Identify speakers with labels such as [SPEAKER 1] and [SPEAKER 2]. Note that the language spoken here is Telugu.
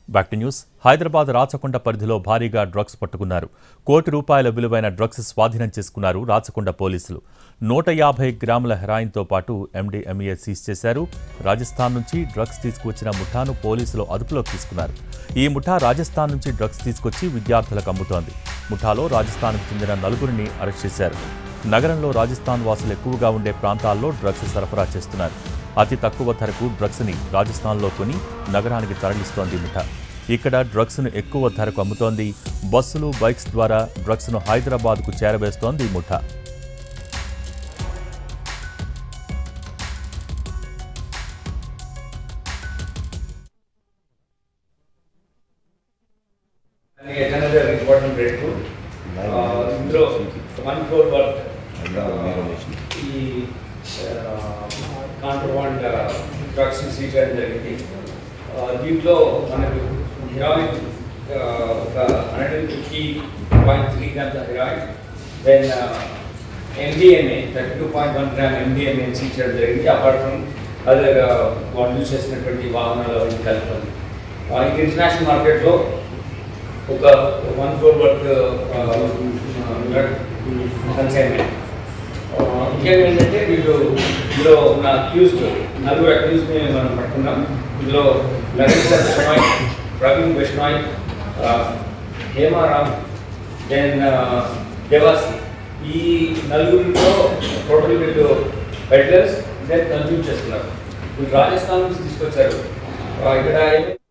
[SPEAKER 1] Back to news Hyderabad Rachakonda పరిధిలో భారీగా డ్రగ్స్ పట్టుకున్నారు కోటి రూపాయల విలువైన డ్రగ్స్ స్వాధీనం చేసుకున్నారు రాచకొండ పోలీసులు నూట యాభై గ్రాముల హెరాయిన్తో పాటు ఎండీఎంఏ సీజ్ చేశారు రాజస్థాన్ నుంచి డ్రగ్స్ తీసుకువచ్చిన ముఠాను పోలీసులు అదుపులోకి తీసుకున్నారు ఈ ముఠా రాజస్థాన్ నుంచి డ్రగ్స్ తీసుకొచ్చి విద్యార్థులకు అమ్ముతోంది ముఠాలో రాజస్థాన్కు చెందిన నలుగురిని అరెస్ట్ చేశారు నగరంలో రాజస్థాన్ వాసులు ఎక్కువగా ఉండే ప్రాంతాల్లో డ్రగ్స్ సరఫరా చేస్తున్నారు అతి తక్కువ ధరకు డ్రగ్స్ని రాజస్థాన్లో కొని నగరానికి తరలిస్తోంది ముఠా ఇక్కడ డ్రగ్స్ను ఎక్కువ ధరకు అమ్ముతోంది బస్సులు బైక్స్ ద్వారా డ్రగ్స్ను హైదరాబాద్కు చేరవేస్తోంది ఈ ముఠా
[SPEAKER 2] And yet another important breakthrough. Uh, ఇందులో వన్ క్రోర్ వర్త్ ఈ కాంట్రబాండ్ డ్రగ్స్ సీజ్ చేయడం జరిగింది Uh, దీంట్లో మనకు హిరాయిన్ ఒక hundred and fifty point three grams heroin then MDMA thirty two point one gram MDMA seize చేయడం జరిగింది అపార్ట్ ఫ్రమ్ అదర్ వాళ్ళు యూజ్ చేసినటువంటి వాహనాలు అవన్నీ కలుపుతుంది Uh, ఇది ఇంటర్నేషనల్ మార్కెట్లో ఒక వన్ క్రోర్ వర్త్ కన్సైన్మెంట్ ఇంకేం ఏంటంటే వీళ్ళు ఇందులో ఉన్న అక్యూజ్డ్ నలుగురు అక్యూజ్ని మనం పట్టుకున్నాం ఇందులో నరేంద్ర బిష్నాయ్ ప్రవీణ్ బిష్నాయ్ హేమారామ్ దెన్ దేవాసి ఈ నలుగురిలో టోటల్ వీళ్ళు పెడ్లర్స్ దెన్ కన్జ్యూమ్ చేస్తున్నారు వీళ్ళు రాజస్థాన్ నుంచి తీసుకొచ్చారు ఆ, ఇక్కడ ఏమి-